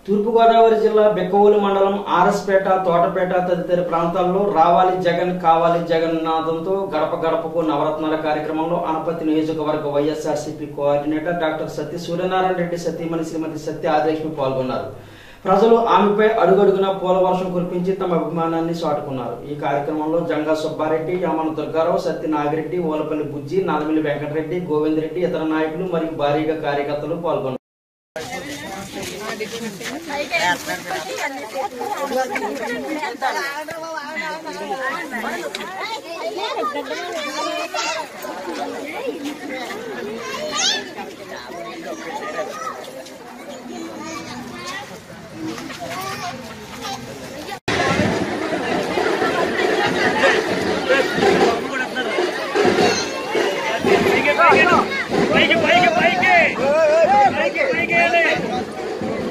తూర్పుగోదావరి జిల్లా బెక్కవోలు మండలం ఆర్ఎస్పేట తోటపేట తదితర ప్రాంతాల్లో రావాలి జగన్ కావాలి జగన్ నాదంతో గడప గడపకు నవరత్నాల కార్యక్రమంలో అనపతి నియోజకవర్గ YSRCP coordinator doctor Satya Suryanarayana Reddy సతీమణి శ్రీమతి సత్య ఆదిలక్ష్మి పాల్గొన్నారు ప్రజలు ఆమెపై అడుగడుగున పూల వర్షం కురిపించి తమ అభిమానాన్ని చాటుకున్నారు ఈ కార్యక్రమంలో జంగా సుబ్బారెడ్డి యామన దుర్గారావు సత్య నాగిరెడ్డి ఓలపల్లి బుజ్జి నల్లమిల్లి వెంకటరెడ్డి గోవిందరెడ్డి ఇతర నాయకులు మరియు భారీగా కార్యకర్తలు పాల్గొన్నారు Thank you.